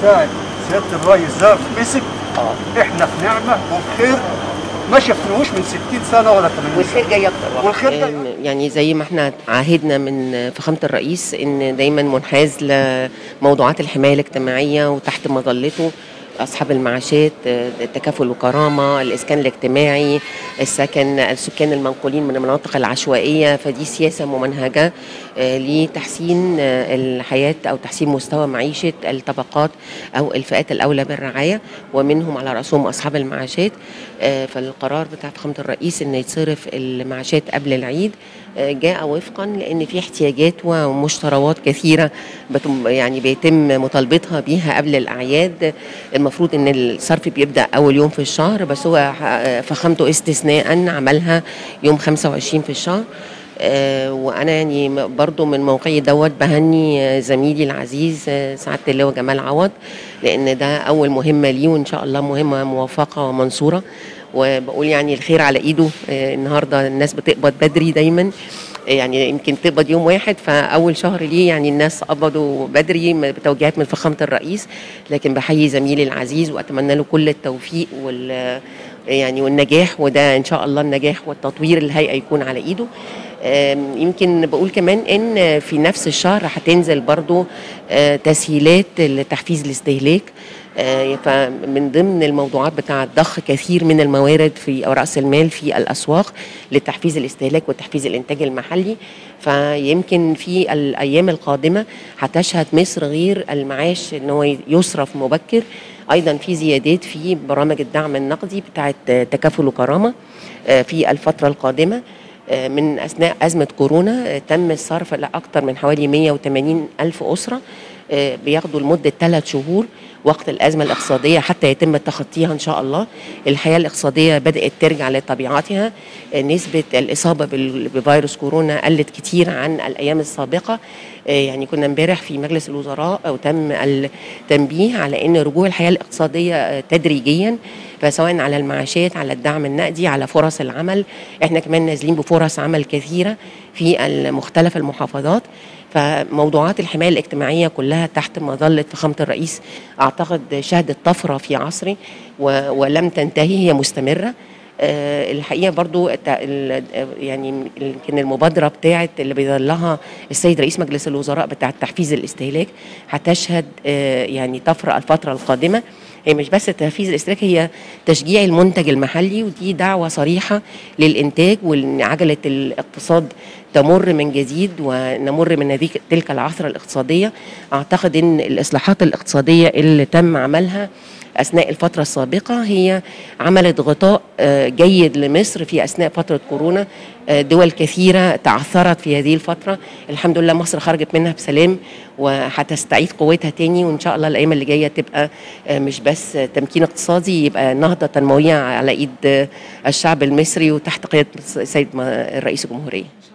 ساعة سيادة الرئيس ده مسك احنا في نعمة وبخير ما شفناهوش من 60 سنة ولا 80 والخير سنة جاي اكتر والخير ده آم، يعني زي ما احنا عاهدنا من فخامة الرئيس ان دايما منحاز لموضوعات الحماية الاجتماعية وتحت مظلته أصحاب المعاشات آه، التكافل والكرامة الإسكان الاجتماعي السكن السكان المنقولين من المناطق العشوائية فدي سياسة ممنهجة آه، لتحسين آه، الحياة أو تحسين مستوى معيشة الطبقات أو الفئات الأولى بالرعاية ومنهم على رأسهم أصحاب المعاشات آه، فالقرار بتاع فخامة الرئيس إن يتصرف المعاشات قبل العيد آه، جاء وفقا لأن في احتياجات ومشتروات كثيرة بتم يعني بيتم مطالبتها بيها قبل الأعياد المفروض إن الصرف بيبدأ أول يوم في الشهر بس هو آه، فخامته استثناء عملها يوم 25 في الشهر آه، وانا يعني م- برضو من موقعي دوت بهني آه، زميلي العزيز آه، سعاده اللواء جمال عوض لان ده اول مهمه ليه وان شاء الله مهمه موفقه ومنصوره وبقول يعني الخير على ايده آه، النهارده الناس بتقبض بدري دايما آه، يعني يمكن تقبض يوم واحد فاول شهر ليه يعني الناس قبضوا بدري م- بتوجيهات من فخامه الرئيس لكن بحيي زميلي العزيز واتمنى له كل التوفيق وال يعني والنجاح وده ان شاء الله النجاح والتطوير الهيئه يكون على ايده آم، يمكن بقول كمان ان في نفس الشهر هتنزل برضو آه، تسهيلات لتحفيز الاستهلاك آه، فمن ضمن الموضوعات بتاعة ضخ كثير من الموارد في او راس المال في الاسواق لتحفيز الاستهلاك وتحفيز الانتاج المحلي فيمكن في الايام القادمه هتشهد مصر غير المعاش ان هو يصرف مبكر ايضا في زيادات في برامج الدعم النقدي بتاعه تكافل وكرامه آه، في الفتره القادمه آه، من اثناء ازمه كورونا آه، تم الصرف لاكثر من حوالي 180 الف اسره آه، بياخدوا لمده ثلاث شهور وقت الازمه الاقتصاديه حتى يتم تخطيها ان شاء الله الحياه الاقتصاديه بدات ترجع لطبيعتها آه، نسبه الاصابه بال- بفيروس كورونا قلت كتير عن الايام السابقه آه، يعني كنا امبارح في مجلس الوزراء وتم التنبيه على ان رجوع الحياه الاقتصاديه آه، تدريجيا فسواء على المعاشات على الدعم النقدي على فرص العمل احنا كمان نازلين بفرص عمل كثيره في مختلف المحافظات فموضوعات الحمايه الاجتماعيه كلها تحت مظله فخامه الرئيس اعتقد شهدت طفره في عصري و- ولم تنتهي هي مستمره آه، الحقيقه برضو الت- ال- يعني يمكن المبادره بتاعت اللي بيظلها السيد رئيس مجلس الوزراء بتاعت تحفيز الاستهلاك هتشهد آه، يعني طفره الفتره القادمه هي مش بس تحفيز الاستهلاك هي تشجيع المنتج المحلي ودي دعوه صريحه للانتاج وان عجله الاقتصاد تمر من جديد ونمر من هذه تلك العثره الاقتصاديه اعتقد ان الاصلاحات الاقتصاديه اللي تم عملها اثناء الفتره السابقه هي عملت غطاء آه، جيد لمصر في اثناء فتره كورونا آه، دول كثيره تعثرت في هذه الفتره الحمد لله مصر خرجت منها بسلام وهتستعيد قوتها تاني وان شاء الله الايام اللي جايه تبقى آه، مش بس تمكين اقتصادي يبقى نهضه تنمويه على ايد آه، الشعب المصري وتحت قياده السيد الرئيس الجمهوريه